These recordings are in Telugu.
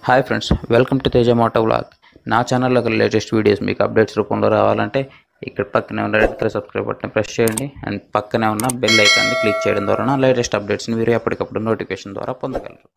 hi friends welcome to Teja moto vlog నా ఛానల్లో లేటెస్ట్ వీడియోస్ మీకు అప్డేట్స్ రూపంలో రావాలంటే ఇక్కడ పక్కనే ఉన్న red colour subscribe button press చేయండి అండ్ పక్కనే ఉన్న బెల్ ఐకాన్ని క్లిక్ చేయడం ద్వారా నా లేటెస్ట్ అప్డేట్స్ని మీరు ఎప్పటికప్పుడు నోటిఫికేషన్ ద్వారా పొందగలరు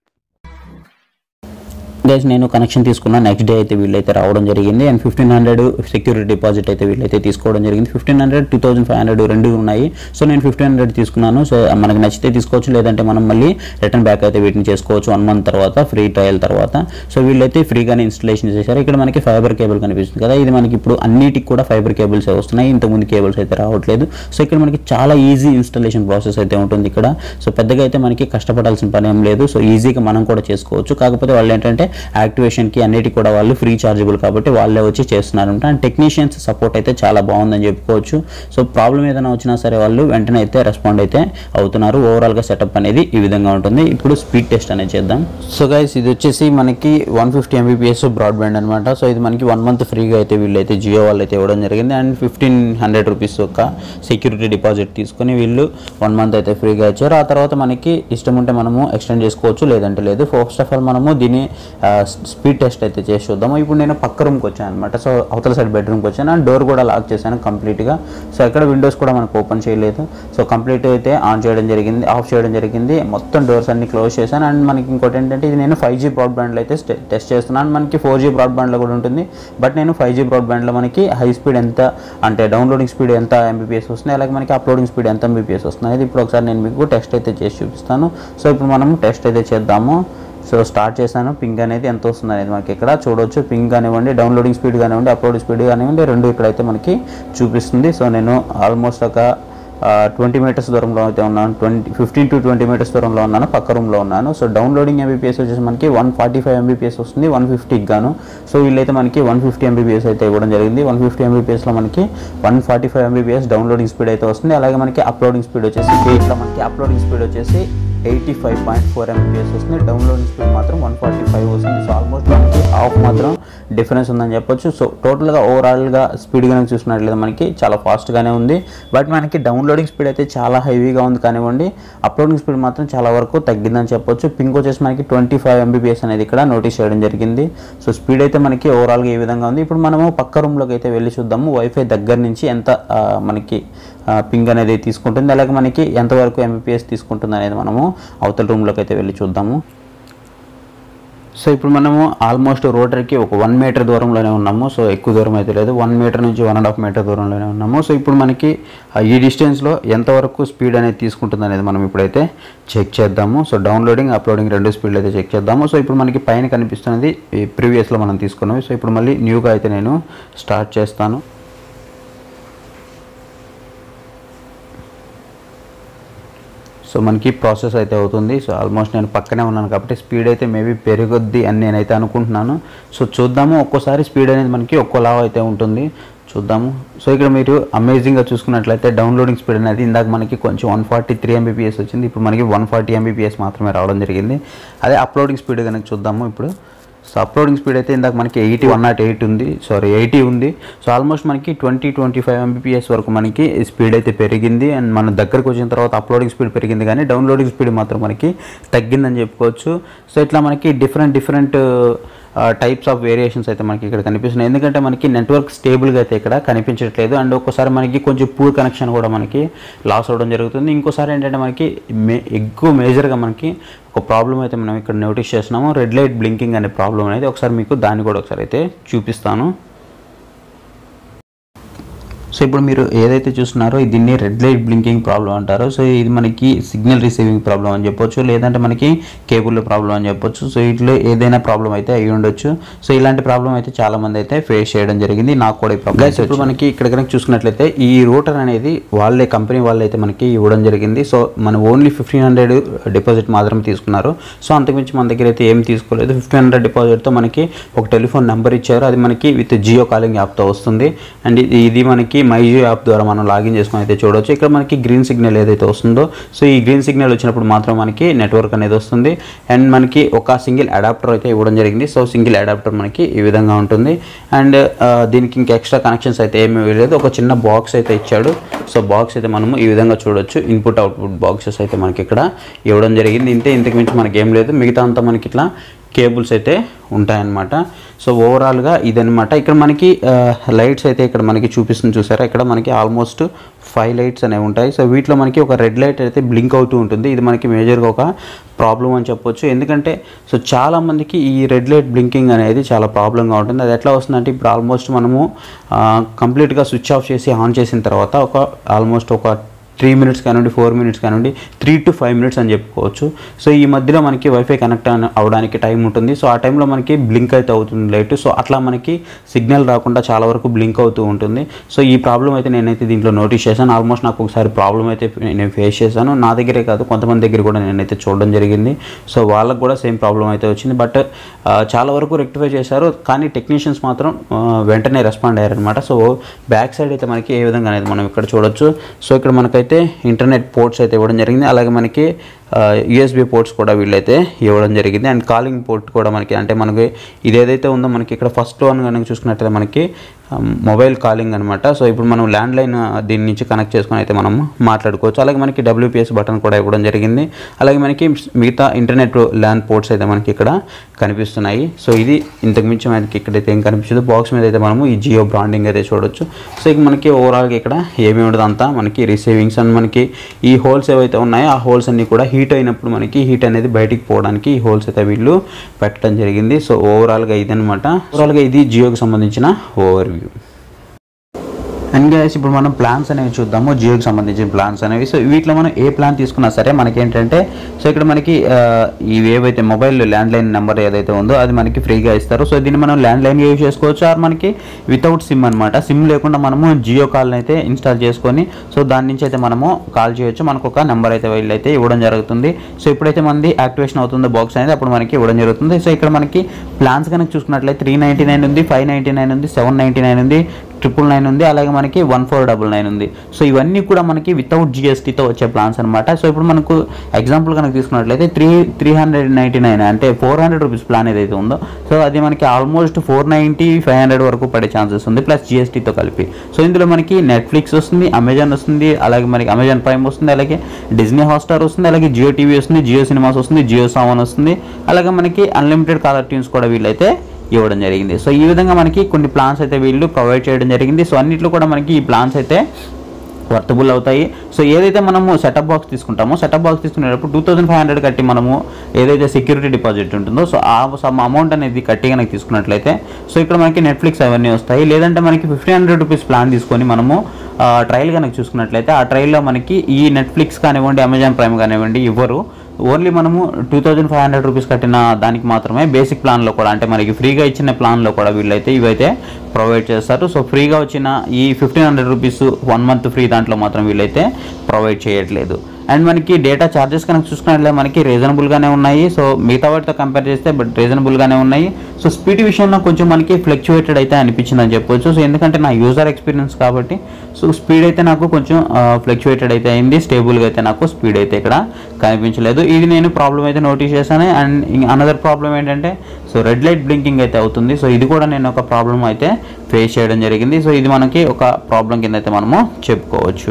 గైస్ నేను కనెక్షన్ తీసుకున్న నెక్స్ట్ డే అయితే వీళ్ళైతే రావడం జరిగింది and fifteen hundred security deposit అయితే వీళ్ళైతే తీసుకోవడం జరిగింది fifteen hundred two thousand five hundred రెండు ఉన్నాయి సో నేను ఫిఫ్టీన్ హండ్రెడ్ తీసుకున్నాను సో మనకి నచ్చితే తీసుకోవచ్చు లేదంటే మనం మళ్ళీ రిటర్న్ బ్యాక్ అయితే వీటిని చేసుకోవచ్చు వన్ మంత్ తర్వాత ఫ్రీ ట్రయల్ తర్వాత సో వీళ్ళైతే ఫ్రీగానే ఇన్స్టలేషన్ చేశారు ఇక్కడ మనకి ఫైబర్ కేబుల్ కనిపిస్తుంది కదా ఇది మనకి ఇప్పుడు అన్నిటికి కూడా ఫైబర్ కేబుల్స్ వస్తున్నాయి ఇంతకుముందు కేబుల్స్ అయితే రావట్లేదు సో ఇక్కడ మనకి చాలా ఈజీ ఇన్స్టలేషన్ ప్రాసెస్ అయితే ఉంటుంది ఇక్కడ సో పెద్దగా అయితే మనకి కష్టపడాల్సిన పని ఏం లేదు సో ఈజీగా మనం కూడా చేసుకోవచ్చు కాకపోతే వాళ్ళు ఏంటంటే యాక్టివేషన్కి అన్నిటికి కూడా వాళ్ళు ఫ్రీ చార్జబుల్ కాబట్టి వాళ్ళే వచ్చి చేస్తున్నారు అండ్ టెక్నీషియన్స్ సపోర్ట్ అయితే చాలా బాగుందని చెప్పుకోవచ్చు సో ప్రాబ్లం ఏదైనా వచ్చినా సరే వాళ్ళు వెంటనే అయితే రెస్పాండ్ అయితే అవుతున్నారు ఓవరాల్గా సెటప్ అనేది ఈ విధంగా ఉంటుంది ఇప్పుడు స్పీడ్ టెస్ట్ అనేది చేద్దాం సో గైస్ ఇది వచ్చేసి మనకి వన్ ఫిఫ్టీ ఎంబీపీఎస్ బ్రాడ్బ్యాండ్ అనమాట సో ఇది మనకి వన్ మంత్ ఫ్రీగా అయితే వీళ్ళైతే జియో వాళ్ళు అయితే ఇవ్వడం జరిగింది అండ్ ఫిఫ్టీన్ హండ్రెడ్ రూపీస్ ఒక సెక్యూరిటీ డిపాజిట్ తీసుకొని వీళ్ళు వన్ మంత్ అయితే ఫ్రీగా ఇచ్చారు ఆ తర్వాత మనకి ఇష్టం ఉంటే మనము ఎక్స్టెండ్ చేసుకోవచ్చు లేదంటే లేదు ఫస్ట్ ఆఫ్ ఆల్ మనము దీన్ని స్పీడ్ టెస్ట్ అయితే చేసి చూద్దాము ఇప్పుడు నేను పక్క రూమ్కి వచ్చాను అనమాట సో అవతల సైడ్ బెడ్రూమ్కి వచ్చాను అండ్ డోర్ కూడా లాక్ చేశాను కంప్లీట్గా సో ఎక్కడ విండోస్ కూడా మనకు ఓపెన్ చేయలేదు సో కంప్లీట్ అయితే ఆన్ చేయడం జరిగింది ఆఫ్ చేయడం జరిగింది మొత్తం డోర్స్ అన్ని క్లోజ్ చేశాను అండ్ మనకి ఇంకోటి ఏంటంటే ఇది నేను ఫైవ్ జీ బ్రాడ్బ్యాండ్లో అయితే టెస్ట్ చేస్తున్నాను మనకి ఫోర్ జీ బ్రాడ్బ్యాండ్లో కూడా ఉంటుంది బట్ నేను ఫైవ్ జీ బ్రాడ్బ్యాండ్లో మనకి హై స్పీడ్ ఎంత అంటే డౌన్లోడింగ్ స్పీడ్ ఎంత ఎంబీపీఎస్ వస్తుంది అలాగే మనకి అప్లోడింగ్ స్పీడ్ ఎంత ఎంబీపీఎస్ వస్తుంది అనేది ఇప్పుడు ఒకసారి నేను మీకు టెస్ట్ అయితే చేసి చూపిస్తాను సో ఇప్పుడు మనం టెస్ట్ అయితే చేద్దాము సో స్టార్ట్ చేశాను పింగ్ అనేది ఎంత వస్తుంది అనేది మనకి ఇక్కడ చూడవచ్చు పింగ్ కానివ్వండి డౌన్లోడింగ్ స్పీడ్ కానివ్వండి అప్లోడింగ్ స్పీడ్ కానివ్వండి రెండు ఇక్కడైతే మనకి చూపిస్తుంది సో నేను ఆల్మోస్ట్ ఒక ట్వంటీ మీటర్స్ దూరంలో అయితే ఉన్నాను twenty fifteen to twenty metres దూరంలో ఉన్నాను పక్క రూమ్లో ఉన్నాను సో డౌన్లోడింగ్ ఎంబీపీఎస్ వచ్చేసి మనకి వన్ ఫార్టీ ఫైవ్ ఎంబీపీఎస్ వస్తుంది వన్ ఫిఫ్టీకి గాను సో వీళ్ళైతే మనకి వన్ ఫిఫ్టీ ఎంబీపీఎస్ అయితే ఇవ్వడం జరిగింది వన్ ఫిఫ్టీ ఎంబీపీఎస్లో మనకి one forty five Mbps downloading speed అయితే వస్తుంది అలాగే మనకి అప్లోడింగ్ స్పీడ్ వచ్చేసి ఇట్లా మనకి అప్లోడింగ్ స్పీడ్ వచ్చేసి eighty five point four Mbps వస్తుంది డౌన్లోడింగ్ స్పీడ్ మాత్రం వన్ ఫార్టీ ఫైవ్ వస్తుంది సో ఆల్మోస్ట్ మనకి హాఫ్ మాత్రం డిఫరెన్స్ ఉందని చెప్పొచ్చు సో టోటల్గా ఓవరాల్గా స్పీడ్ కనుక చూసినట్లయితే మనకి చాలా ఫాస్ట్గానే ఉంది బట్ మనకి డౌన్లోడింగ్ స్పీడ్ అయితే చాలా హెవీగా ఉంది కానివ్వండి అప్లోడింగ్ స్పీడ్ మాత్రం చాలా వరకు తగ్గిందని చెప్పొచ్చు పింక్ వచ్చేసి మనకి ట్వంటీ ఫైవ్ ఎంబీపీఎస్ అనేది ఇక్కడ నోటీస్ చేయడం జరిగింది సో స్పీడ్ అయితే మనకి ఓవరాల్గా ఈ విధంగా ఉంది ఇప్పుడు మనము పక్క రూమ్లోకి అయితే వెళ్ళి చూద్దాము వైఫై దగ్గర నుంచి ఎంత ఆ, మనకి పింగ్ అనేది తీసుకుంటుంది అలాగే మనకి ఎంతవరకు ఎంబీపీఎస్ తీసుకుంటుంది అనేది మనము అవతల రూమ్లోకి అయితే వెళ్ళి చూద్దాము సో ఇప్పుడు మనము ఆల్మోస్ట్ రోటర్కి ఒక వన్ మీటర్ దూరంలోనే ఉన్నాము సో ఎక్కువ దూరం అయితే లేదు వన్ మీటర్ నుంచి వన్ అండ్ హాఫ్ మీటర్ దూరంలోనే ఉన్నాము సో ఇప్పుడు మనకి ఆ, ఈ డిస్టెన్స్లో ఎంతవరకు స్పీడ్ అనేది తీసుకుంటుంది అనేది మనం ఇప్పుడైతే చెక్ చేద్దాము సో డౌన్లోడింగ్ అప్లోడింగ్ రెండు స్పీడ్లు అయితే చెక్ చేద్దాము సో ఇప్పుడు మనకి పైన కనిపిస్తున్నది ఈ ప్రీవియస్లో మనం తీసుకున్నాం సో ఇప్పుడు మళ్ళీ న్యూగా అయితే నేను స్టార్ట్ చేస్తాను సో మనకి ప్రాసెస్ అయితే అవుతుంది సో ఆల్మోస్ట్ నేను పక్కనే ఉన్నాను కాబట్టి స్పీడ్ అయితే మేబీ పెరుగుద్ది అని నేనైతే అనుకుంటున్నాను సో చూద్దాము ఒక్కోసారి స్పీడ్ అనేది మనకి ఒక్కోలా అయితే ఉంటుంది చూద్దాము సో ఇక్కడ మీరు అమేజింగ్గా చూసుకున్నట్లయితే డౌన్లోడింగ్ స్పీడ్ అనేది ఇందాక మనకి కొంచెం వన్ ఫార్టీ త్రీ ఎంబీపీఎస్ వచ్చింది ఇప్పుడు మనకి వన్ ఫార్టీ ఎంబీపీఎస్ మాత్రమే రావడం జరిగింది అదే అప్లోడింగ్ స్పీడ్ కనుక చూద్దాము ఇప్పుడు సో అప్లోడింగ్ స్పీడ్ అయితే ఇందాక మనకి ఎయిటీ వన్ నాట్ ఎయిట్ ఉంది సారీ ఎయిటీ ఉంది సో ఆల్మోస్ట్ మనకి ట్వంటీ ట్వంటీ ఫైవ్ ఎంబీపీఎస్ వరకు మనకి స్పీడ్ అయితే పెరిగింది అండ్ మన దగ్గరకు వచ్చిన తర్వాత అప్లోడింగ్ స్పీడ్ పెరిగింది కానీ డౌన్లోడింగ్ స్పీడ్ మాత్రం మనకి తగ్గిందని చెప్పుకోవచ్చు సో ఇట్లా మనకి different different types of variations అయితే మనకి ఇక్కడ కనిపిస్తున్నాయి ఎందుకంటే మనకి నెట్వర్క్ స్టేబుల్గా అయితే ఇక్కడ కనిపించట్లేదు అండ్ ఒక్కోసారి మనకి కొంచెం పూర్ కనెక్షన్ కూడా మనకి లాస్ అవ్వడం జరుగుతుంది ఇంకోసారి ఏంటంటే మనకి మే ఎక్కువ మేజర్గా మనకి ఒక ప్రాబ్లం అయితే మనం ఇక్కడ నోటీస్ చేస్తున్నాము రెడ్ లైట్ బ్లింకింగ్ అనే ప్రాబ్లం అనేది ఒకసారి మీకు దాన్ని కూడా ఒకసారి అయితే చూపిస్తాను సో ఇప్పుడు మీరు ఏదైతే చూస్తున్నారో దీన్ని రెడ్ లైట్ బ్లింకింగ్ ప్రాబ్లం అంటారు సో ఇది మనకి సిగ్నల్ రిసీవింగ్ ప్రాబ్లం అని చెప్పొచ్చు లేదంటే మనకి కేబుల్ ప్రాబ్లం అని చెప్పొచ్చు సో ఇట్లా ఏదైనా ప్రాబ్లం అయితే అయి ఉండొచ్చు సో ఇలాంటి ప్రాబ్లం అయితే చాలా మంది అయితే ఫేస్ చేయడం జరిగింది నాకు కూడా ఈ ప్రాబ్లం ఇప్పుడు మనకి ఇక్కడ కనుక చూసుకున్నట్లయితే ఈ రూటర్ అనేది వాళ్ళే కంపెనీ వాళ్ళు అయితే మనకి ఇవ్వడం జరిగింది సో మనం ఓన్లీ ఫిఫ్టీన్ హండ్రెడ్ డిపాజిట్ మాత్రం తీసుకున్నారు సో అంతకుమించి మన దగ్గర అయితే ఏం తీసుకోలేదు ఫిఫ్టీన్ హండ్రెడ్ డిపాజిట్తో మనకి ఒక టెలిఫోన్ నెంబర్ ఇచ్చారు అది మనకి విత్ జియో కాలింగ్ యాప్తో వస్తుంది అండ్ ఇది ఇది మనకి మైజియో యాప్ ద్వారా మనం లాగిన్ చేసుకుని అయితే చూడవచ్చు ఇక్కడ మనకి గ్రీన్ సిగ్నల్ ఏదైతే వస్తుందో సో ఈ గ్రీన్ సిగ్నల్ వచ్చినప్పుడు మాత్రం మనకి నెట్వర్క్ అనేది వస్తుంది అండ్ మనకి ఒక సింగిల్ అడాప్టర్ అయితే ఇవ్వడం జరిగింది సో సింగిల్ అడాప్టర్ మనకి ఈ విధంగా ఉంటుంది అండ్ దీనికి ఇంకా ఎక్స్ట్రా కనెక్షన్స్ అయితే ఏమీ లేదు ఒక చిన్న బాక్స్ అయితే ఇచ్చాడు సో బాక్స్ అయితే మనము ఈ విధంగా చూడొచ్చు ఇన్పుట్ అవుట్పుట్ బాక్సెస్ అయితే మనకి ఇక్కడ ఇవ్వడం జరిగింది ఇంతే ఇంతకు మించి మనకి ఏం లేదు మిగతా అంతా మనకి ఇట్లా కేబుల్స్ అయితే ఉంటాయన్నమాట సో ఓవరాల్గా ఇదనమాట ఇక్కడ మనకి లైట్స్ అయితే ఇక్కడ మనకి చూపిస్తుంది చూసారా ఇక్కడ మనకి ఆల్మోస్ట్ ఫైవ్ లైట్స్ అనేవి ఉంటాయి సో వీటిలో మనకి ఒక రెడ్ లైట్ అయితే బ్లింక్ అవుతూ ఉంటుంది ఇది మనకి మేజర్గా ఒక ప్రాబ్లం అని చెప్పొచ్చు ఎందుకంటే సో చాలా మందికి ఈ రెడ్ లైట్ బ్లింకింగ్ అనేది చాలా ప్రాబ్లంగా ఉంటుంది అది ఎట్లా వస్తుందంటే ఇప్పుడు ఆల్మోస్ట్ మనము కంప్లీట్గా స్విచ్ ఆఫ్ చేసి ఆన్ చేసిన తర్వాత ఒక ఆల్మోస్ట్ ఒక త్రీ మినిట్స్ కానివ్వండి ఫోర్ మినిట్స్ కానివ్వండి త్రీ టు ఫైవ్ మినిట్స్ అని చెప్పుకోవచ్చు సో ఈ మధ్యలో మనకి వైఫై కనెక్ట్ అవడానికి టైం ఉంటుంది సో ఆ టైంలో మనకి బ్లింక్ అయితే అవుతుంది లైట్ సో అట్లా మనకి సిగ్నల్ రాకుండా చాలా వరకు బ్లింక్ అవుతూ ఉంటుంది సో ఈ ప్రాబ్లం అయితే నేనైతే దీంట్లో నోటీస్ చేశాను ఆల్మోస్ట్ నాకు ఒకసారి ప్రాబ్లం అయితే నేను ఫేస్ చేశాను నా దగ్గరే కాదు కొంతమంది దగ్గర కూడా నేనైతే చూడడం జరిగింది సో వాళ్ళకు కూడా సేమ్ ప్రాబ్లం అయితే వచ్చింది బట్ చాలా వరకు రెక్టిఫై చేశారు కానీ టెక్నీషియన్స్ మాత్రం ఆ, వెంటనే రెస్పాండ్ అయ్యారనమాట సో బ్యాక్ సైడ్ అయితే మనకి ఏ విధంగా అనేది మనం ఇక్కడ చూడొచ్చు సో ఇక్కడ మనకైతే ఇంటర్నెట్ పోర్ట్స్ అయితే ఇవ్వడం జరిగింది అలాగే మనకి యూఎస్బి పోర్ట్స్ కూడా వీళ్ళైతే ఇవ్వడం జరిగింది అండ్ కాలింగ్ పోర్ట్ కూడా మనకి అంటే మనకి ఇది ఏదైతే ఉందో మనకి ఇక్కడ ఫస్ట్ వన్ కనుక చూసుకున్నట్లయితే మనకి మొబైల్ కాలింగ్ అనమాట సో ఇప్పుడు మనం ల్యాండ్ లైన్ దీని నుంచి కనెక్ట్ చేసుకొని అయితే మనం మాట్లాడుకోవచ్చు అలాగే మనకి డబ్ల్యూపిఎస్ బటన్ కూడా ఇవ్వడం జరిగింది అలాగే మనకి మిగతా ఇంటర్నెట్ ల్యాండ్ పోర్ట్స్ అయితే మనకి ఇక్కడ కనిపిస్తున్నాయి సో ఇది ఇంతకు మించి మనకి ఇక్కడైతే ఏం కనిపించదు బాక్స్ మీద అయితే మనము ఈ జియో బ్రాండింగ్ అయితే చూడొచ్చు సో ఇక మనకి ఓవరాల్గా ఇక్కడ ఏమి ఉండదు అంతా మనకి రిసీవింగ్స్ అండ్ మనకి ఈ హోల్స్ ఏవైతే ఉన్నాయో ఆ హోల్స్ అన్ని కూడా హీట్ అయినప్పుడు మనకి హీట్ అనేది బయటికి పోవడానికి ఈ హోల్స్ అయితే వీళ్ళు పెట్టడం జరిగింది సో ఓవరాల్గా ఇదనమాట ఓవరాల్గా ఇది జియోకి సంబంధించిన ఓవర్ వ్యూ అండ్ గైస్ ఇప్పుడు మనం ప్లాన్స్ అనేవి చూద్దాము జియోకి సంబంధించిన ప్లాన్స్ అనేవి సో వీటిలో మనం ఏ ప్లాన్ తీసుకున్నా సరే మనకి ఏంటంటే సో ఇక్కడ మనకి ఆ, ఇవి ఏవైతే మొబైల్ ల్యాండ్ లైన్ నెంబర్ ఏదైతే ఉందో అది మనకి ఫ్రీగా ఇస్తారు సో దీన్ని మనం ల్యాండ్ లైన్ యూజ్ చేసుకోవచ్చు ఆర్ మనకి వితౌట్ సిమ్ అనమాట సిమ్ లేకుండా మనము జియో కాల్ని అయితే ఇన్స్టాల్ చేసుకొని సో దాని నుంచి అయితే మనము కాల్ చేయొచ్చు మనకు ఒక నెంబర్ అయితే వీళ్ళు అయితే ఇవ్వడం జరుగుతుంది సో ఎప్పుడైతే మనది యాక్టివేషన్ అవుతుందో బాక్స్ అనేది అప్పుడు మనకి ఇవ్వడం జరుగుతుంది సో ఇక్కడ మనకి ప్లాన్స్ కనుక చూసుకున్నట్లయితే త్రీ నైంటీ నైన్ ఉంది ఫైవ్ నైంటీ నైన్ ఉంది సెవెన్ నైంటీ నైన్ ఉంది ట్రిపుల్ నైన్ ఉంది అలాగే మనకి వన్ ఫోర్ డబుల్ నైన్ ఉంది సో ఇవన్నీ కూడా మనకి వితౌట్ జిఎస్టీతో వచ్చే ప్లాన్స్ అనమాట సో ఇప్పుడు మనకు ఎగ్జాంపుల్ కనుక తీసుకున్నట్లయితే three three hundred ninety nine అంటే ఫోర్ హండ్రెడ్ రూపీస్ ప్లాన్ ఏదైతే ఉందో సో అది మనకి almost four ninety five hundred వరకు పడే ఛాన్సెస్ ఉంది ప్లస్ జిఎస్టీతో కలిపి సో ఇందులో మనకి నెట్ఫ్లిక్స్ వస్తుంది అమెజాన్ వస్తుంది అలాగే మనకి అమెజాన్ ప్రైమ్ వస్తుంది అలాగే డిజ్నీ హాట్స్టార్ వస్తుంది అలాగే జియో టీవీ వస్తుంది జియో సినిమాస్ వస్తుంది జియో సావన్ వస్తుంది అలాగే మనకి అన్లిమిటెడ్ కాలర్ ట్యూన్స్ కూడా వీళ్ళైతే ఇవ్వడం జరిగింది సో ఈ విధంగా మనకి కొన్ని ప్లాన్స్ అయితే వీళ్ళు ప్రొవైడ్ చేయడం జరిగింది సో అన్నిట్లో కూడా మనకి ఈ ప్లాన్స్ అయితే వర్తబుల్ అవుతాయి సో ఏదైతే మనము సెటప్ బాక్స్ తీసుకుంటామో సెటప్ బాక్స్ తీసుకునేటప్పుడు టూ థౌసండ్ ఫైవ్ హండ్రెడ్ కట్టి మనము ఏదైతే సెక్యూరిటీ డిపాజిట్ ఉంటుందో సో ఆ సమ్ అమౌంట్ అనేది కట్టి కనుక తీసుకున్నట్లయితే సో ఇక్కడ మనకి నెట్ఫ్లిక్స్ అవన్నీ వస్తాయి లేదంటే మనకి ఫిఫ్టీన్ హండ్రెడ్ రూపీస్ ప్లాన్ తీసుకొని మనము ట్రయల్ కనుక చూసుకున్నట్లయితే ఆ ట్రయల్లో మనకి ఈ నెట్ఫ్లిక్స్ కానివ్వండి అమెజాన్ ప్రైమ్ కానివ్వండి ఇవ్వరు ఓన్లీ మనము two thousand five hundred rupees కట్టిన దానికి మాత్రమే బేసిక్ ప్లాన్లో కూడా అంటే మనకి ఫ్రీగా ఇచ్చిన ప్లాన్లో కూడా వీళ్ళైతే ఇవైతే ప్రొవైడ్ చేస్తారు సో ఫ్రీగా వచ్చిన ఈ fifteen hundred rupees one month free దాంట్లో మాత్రం వీళ్ళైతే ప్రొవైడ్ చేయట్లేదు అండ్ మనకి డేటా ఛార్జెస్ కనుక చూసుకున్నట్లయితే మనకి రీజనబుల్గానే ఉన్నాయి సో మిగతా వాటితో కంపేర్ చేస్తే బట్ రీజనబుల్గానే ఉన్నాయి సో స్పీడ్ విషయంలో కొంచెం మనకి ఫ్లక్చువేటెడ్ అయితే అనిపించింది అని చెప్పొచ్చు సో ఎందుకంటే నా యూజర్ ఎక్స్పీరియన్స్ కాబట్టి సో స్పీడ్ అయితే నాకు కొంచెం ఫ్లక్చువేటెడ్ అయితే అయింది స్టేబుల్గా అయితే నాకు స్పీడ్ అయితే ఇక్కడ కనిపించలేదు ఇది నేను ప్రాబ్లం అయితే నోటీస్ చేశాను అండ్ అనదర్ ప్రాబ్లం ఏంటంటే సో రెడ్ లైట్ బ్లింకింగ్ అయితే అవుతుంది సో ఇది కూడా నేను ఒక ప్రాబ్లం అయితే ఫేస్ చేయడం జరిగింది సో ఇది మనకి ఒక ప్రాబ్లం కింద అయితే మనము చెప్పుకోవచ్చు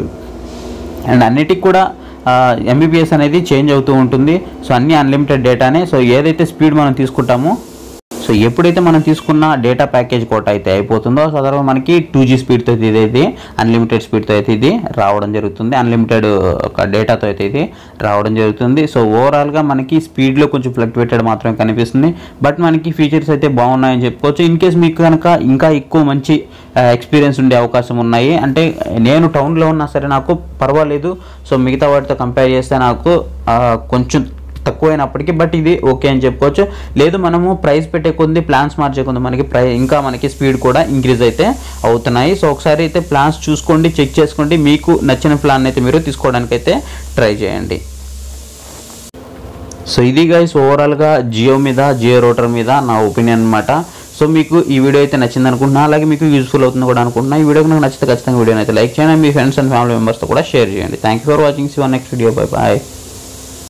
అండ్ అన్నిటికి కూడా ఎంబీబీఎస్ అనేది చేంజ్ అవుతూ ఉంటుంది సో అన్ని అన్లిమిటెడ్ డేటానే సో ఏదైతే స్పీడ్ మనం తీసుకుంటామో సో ఎప్పుడైతే మనం తీసుకున్న డేటా ప్యాకేజ్ కోట అయితే అయిపోతుందో సో తర్వాత మనకి టూ జీ స్పీడ్తో ఇది అయితే అన్లిమిటెడ్ స్పీడ్తో అయితే ఇది రావడం జరుగుతుంది అన్లిమిటెడ్ ఒక డేటాతో అయితే ఇది రావడం జరుగుతుంది సో ఓవరాల్గా మనకి స్పీడ్లో కొంచెం ఫ్లక్చువేటెడ్ మాత్రమే కనిపిస్తుంది బట్ మనకి ఫీచర్స్ అయితే బాగున్నాయని చెప్పుకోవచ్చు ఇన్ కేస్ మీకు కనుక ఇంకా ఎక్కువ మంచి ఎక్స్పీరియన్స్ ఉండే అవకాశం ఉన్నాయి అంటే నేను టౌన్లో ఉన్నా సరే నాకు పర్వాలేదు సో మిగతా వాటితో కంపేర్ చేస్తే నాకు ఆ, కొంచెం తక్కువైనప్పటికీ బట్ ఇది ఓకే అని చెప్పుకోవచ్చు లేదు మనము ప్రైస్ పెట్టే కొద్ది ప్లాన్స్ మార్చే కొద్ది మనకి ప్రై ఇంకా మనకి స్పీడ్ కూడా ఇంక్రీజ్ అయితే అవుతున్నాయి సో ఒకసారి అయితే ప్లాన్స్ చూసుకోండి చెక్ చేసుకోండి మీకు నచ్చిన ప్లాన్ అయితే మీరు తీసుకోవడానికి అయితే ట్రై చేయండి సో ఇది గైస్ ఓవరాల్గా జియో మీద జియో రోటర్ మీద నా ఒపీనియన్ అనమాట సో మీకు ఈ వీడియో అయితే నచ్చింది అనుకుంటున్నా అలాగే మీకు యూస్ఫుల్ అవుతుంది కూడా అనుకుంటున్నా ఈ వీడియో నాకు నచ్చితే ఖచ్చితంగా వీడియోని అయితే లైక్ చేయండి మీ ఫ్రెండ్స్ అండ్ ఫ్యామిలీ మెంబర్స్తో కూడా షేర్ చేయండి థ్యాంక్ యూ ఫర్ వాచింగ్ సివర్ నెక్స్ట్ వీడియో బై బాయ్